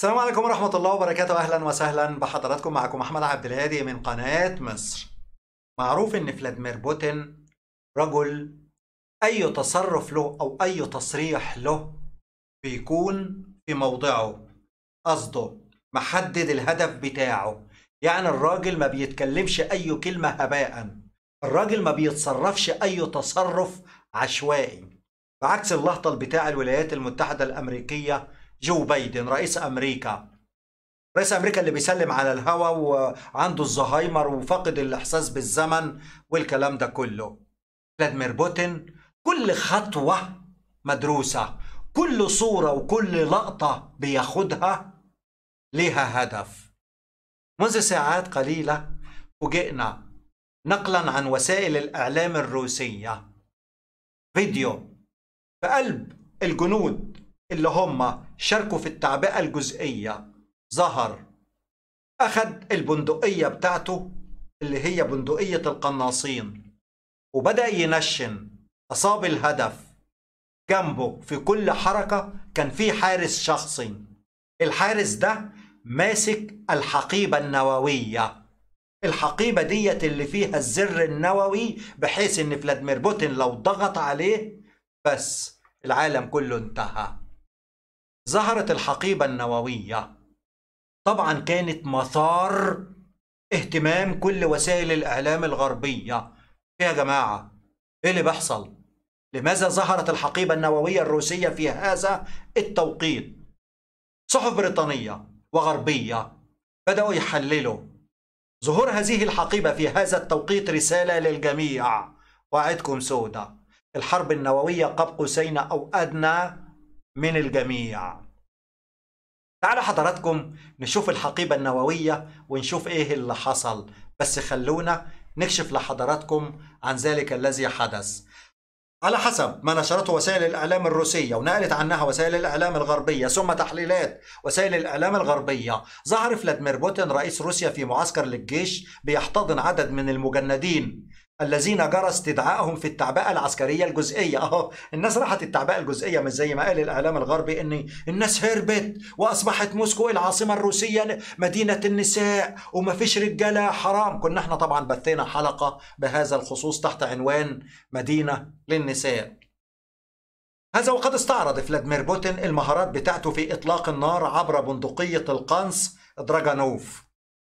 السلام عليكم ورحمة الله وبركاته أهلا وسهلا بحضراتكم معكم أحمد عبد الهادي من قناة مصر معروف إن فلاديمير بوتين رجل أي تصرف له أو أي تصريح له بيكون في موضعه قصده محدد الهدف بتاعه يعني الراجل ما بيتكلمش أي كلمة هباء الراجل ما بيتصرفش أي تصرف عشوائي بعكس اللهطل بتاع الولايات المتحدة الأمريكية جو بايدن رئيس أمريكا رئيس أمريكا اللي بيسلم على الهوا وعنده الزهايمر وفقد الإحساس بالزمن والكلام ده كله فلاديمير بوتين كل خطوة مدروسة كل صورة وكل لقطة بياخدها ليها هدف منذ ساعات قليلة فوجئنا نقلا عن وسائل الإعلام الروسية فيديو في قلب الجنود اللي هم شاركوا في التعبئة الجزئية ظهر أخذ البندقية بتاعته اللي هي بندقية القناصين وبدأ ينشن أصاب الهدف جنبه في كل حركة كان في حارس شخصي الحارس ده ماسك الحقيبة النووية الحقيبة ديت اللي فيها الزر النووي بحيث ان فلاديمير بوتين لو ضغط عليه بس العالم كله انتهى ظهرت الحقيبة النووية طبعا كانت مثار اهتمام كل وسائل الإعلام الغربية يا جماعة ايه اللي بيحصل لماذا ظهرت الحقيبة النووية الروسية في هذا التوقيت صحف بريطانية وغربية بدأوا يحللوا ظهور هذه الحقيبة في هذا التوقيت رسالة للجميع وعدكم سودة الحرب النووية قاب قوسين أو أدنى من الجميع تعالوا حضراتكم نشوف الحقيبة النووية ونشوف ايه اللي حصل بس خلونا نكشف لحضراتكم عن ذلك الذي حدث على حسب ما نشرته وسائل الإعلام الروسية ونقلت عنها وسائل الإعلام الغربية ثم تحليلات وسائل الإعلام الغربية ظهر فلاديمير بوتين رئيس روسيا في معسكر للجيش بيحتضن عدد من المجندين الذين جرى استدعائهم في التعبئة العسكرية الجزئية اهو الناس راحت التعبئة الجزئية مش زي ما قال الإعلام الغربي إن الناس هربت وأصبحت موسكو العاصمة الروسية مدينة النساء وما فيش رجالة حرام كنا احنا طبعا بثينا حلقة بهذا الخصوص تحت عنوان مدينة للنساء هذا وقد استعرض فلاديمير بوتين المهارات بتاعته في إطلاق النار عبر بندقية القنص دراجانوف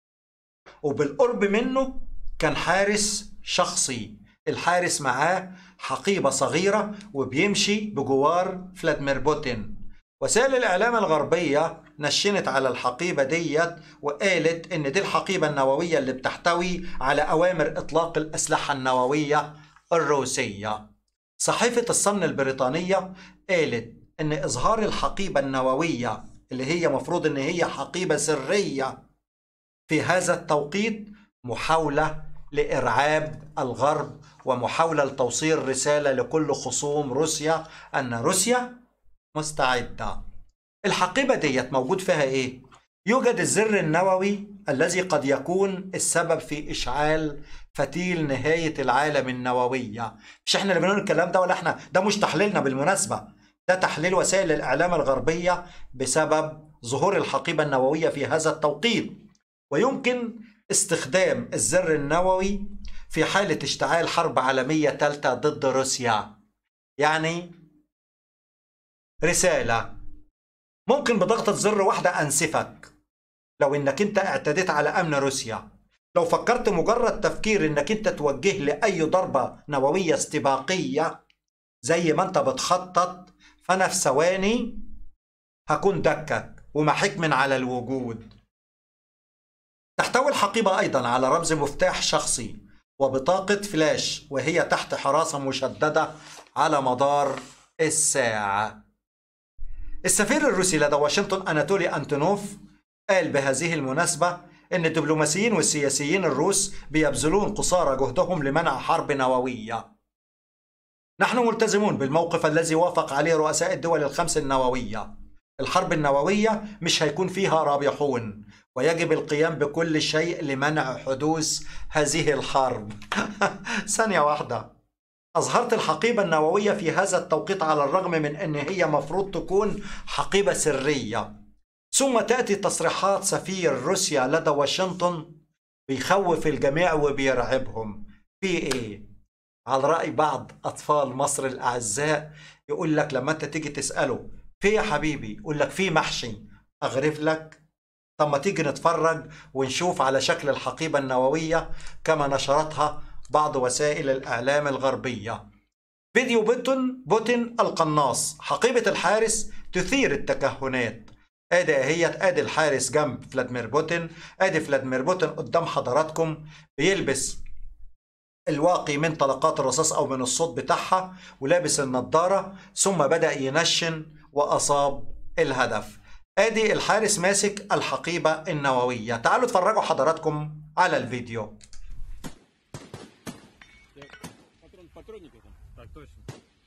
وبالقرب منه كان حارس شخصي الحارس معاه حقيبة صغيرة وبيمشي بجوار فلاديمير بوتين وسائل الإعلام الغربية نشنت على الحقيبة ديت وقالت إن دي الحقيبة النووية اللي بتحتوي على أوامر إطلاق الأسلحة النووية الروسية صحيفة الصن البريطانية قالت إن إظهار الحقيبة النووية اللي هي مفروض إن هي حقيبة سرية في هذا التوقيت محاولة لإرعاب الغرب ومحاولة لتوصيل رسالة لكل خصوم روسيا أن روسيا مستعدة الحقيبة ديت موجود فيها إيه؟ يوجد الزر النووي الذي قد يكون السبب في إشعال فتيل نهاية العالم النووية مش احنا اللي بنقول الكلام ده ولا احنا ده مش تحليلنا بالمناسبة ده تحليل وسائل الإعلام الغربية بسبب ظهور الحقيبة النووية في هذا التوقيت ويمكن استخدام الزر النووي في حالة اشتعال حرب عالمية ثالثة ضد روسيا يعني رسالة ممكن بضغطة زر واحدة أنسفك لو إنك أنت اعتديت على أمن روسيا لو فكرت مجرد تفكير إنك أنت توجه لأي ضربة نووية استباقية زي ما أنت بتخطط فأنا في ثواني هكون دكك ومحك من على الوجود تحتوي الحقيبة أيضا على رمز مفتاح شخصي وبطاقة فلاش وهي تحت حراسة مشددة على مدار الساعة السفير الروسي لدى واشنطن أناتولي أنتونوف قال بهذه المناسبة أن الدبلوماسيين والسياسيين الروس بيبذلون قصارى جهدهم لمنع حرب نووية نحن ملتزمون بالموقف الذي وافق عليه رؤساء الدول الخمس النووية الحرب النووية مش هيكون فيها رابحون ويجب القيام بكل شيء لمنع حدوث هذه الحرب ثانية واحدة أظهرت الحقيبة النووية في هذا التوقيت على الرغم من أن هي مفروض تكون حقيبة سرية ثم تأتي تصريحات سفير روسيا لدى واشنطن بيخوف الجميع وبيرعبهم في ايه على رأي بعض أطفال مصر الأعزاء يقول لك لما أنت تيجي تسأله في يا حبيبي يقول لك في محشي أغرف لك طب ما تيجي نتفرج ونشوف على شكل الحقيبة النووية كما نشرتها بعض وسائل الإعلام الغربية فيديو بوتين بوتين القناص حقيبة الحارس تثير التكهنات ادي اهيت ادي الحارس جنب فلاديمير بوتين ادي فلاديمير بوتين قدام حضراتكم بيلبس الواقي من طلقات الرصاص او من الصوت بتاعها ولابس النضاره ثم بدا ينشن واصاب الهدف ادي الحارس ماسك الحقيبه النوويه تعالوا اتفرجوا حضراتكم على الفيديو Патрон, патронники там. Так, точно.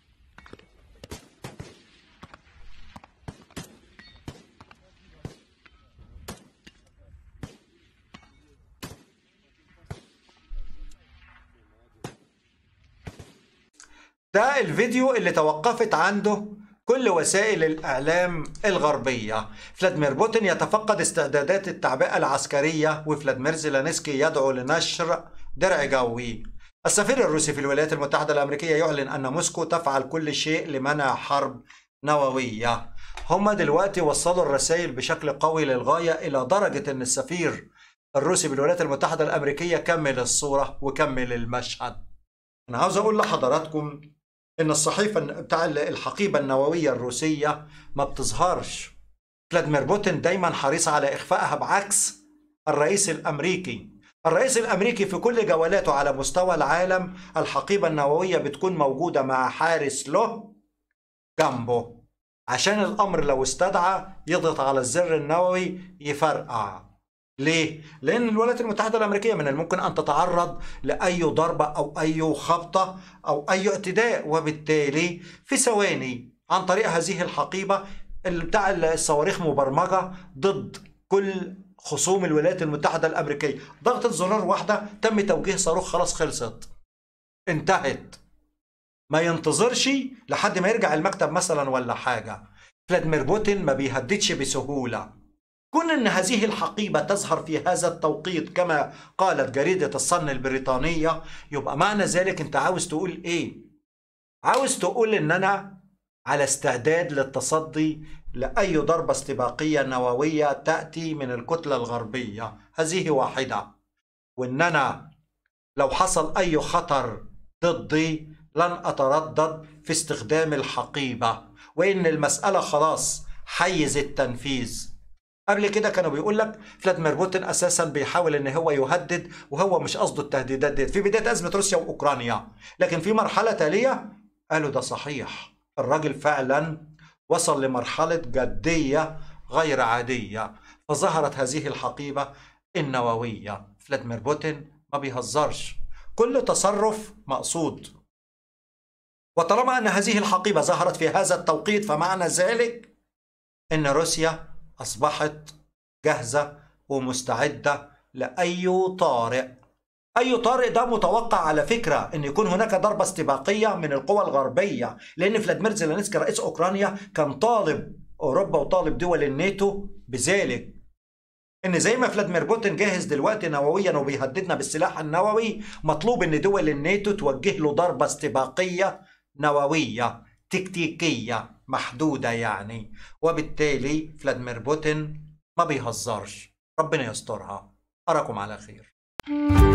ده الفيديو اللي توقفت عنده كل وسائل الإعلام الغربية فلاديمير بوتين يتفقد استعدادات التعبئة العسكرية وفلاديمير زيلينسكي يدعو لنشر درع جوي السفير الروسي في الولايات المتحدة الأمريكية يعلن أن موسكو تفعل كل شيء لمنع حرب نووية هما دلوقتي وصلوا الرسائل بشكل قوي للغاية إلى درجة أن السفير الروسي بالولايات المتحدة الأمريكية كمل الصورة وكمل المشهد أنا عاوز أقول لحضراتكم ان الصحيفه بتاع الحقيبه النوويه الروسيه ما بتظهرش فلاديمير بوتين دايما حريص على اخفائها بعكس الرئيس الامريكي الرئيس الامريكي في كل جولاته على مستوى العالم الحقيبه النوويه بتكون موجوده مع حارس له جنبه عشان الامر لو استدعى يضغط على الزر النووي يفرقع ليه؟ لأن الولايات المتحدة الأمريكية من الممكن أن تتعرض لأي ضربة أو أي خبطة أو أي اعتداء وبالتالي في ثواني عن طريق هذه الحقيبة اللي بتاع الصواريخ مبرمجة ضد كل خصوم الولايات المتحدة الأمريكية ضغطة زرار واحدة تم توجيه صاروخ خلاص خلصت انتهت ما ينتظرش لحد ما يرجع المكتب مثلا ولا حاجة فلاديمير بوتين ما بيهددش بسهولة كون ان هذه الحقيبة تظهر في هذا التوقيت كما قالت جريدة الصن البريطانية يبقى معنى ذلك انت عاوز تقول ايه عاوز تقول ان انا على استعداد للتصدي لأي ضربة استباقية نووية تأتي من الكتلة الغربية هذه واحدة وان انا لو حصل اي خطر ضدي لن اتردد في استخدام الحقيبة وان المسألة خلاص حيز التنفيذ قبل كده كانوا بيقول لك فلاديمير بوتين اساسا بيحاول ان هو يهدد وهو مش قصده التهديدات دي في بدايه ازمه روسيا واوكرانيا لكن في مرحله تاليه قالوا ده صحيح الراجل فعلا وصل لمرحله جديه غير عاديه فظهرت هذه الحقيبه النوويه فلاديمير بوتين ما بيهزرش كل تصرف مقصود وطالما ان هذه الحقيبه ظهرت في هذا التوقيت فمعنى ذلك ان روسيا أصبحت جاهزة ومستعدة لأي طارئ أي طارئ ده متوقع على فكرة أن يكون هناك ضربة استباقية من القوى الغربية لأن فلاديمير زيلينسكي رئيس أوكرانيا كان طالب أوروبا وطالب دول الناتو بذلك ان زي ما فلاديمير بوتين جاهز دلوقتي نوويا وبيهددنا بالسلاح النووي مطلوب ان دول الناتو توجه له ضربه استباقيه نوويه تكتيكيه محدودة يعني وبالتالي فلاديمير بوتين ما بيهزرش ربنا يسترها أراكم على خير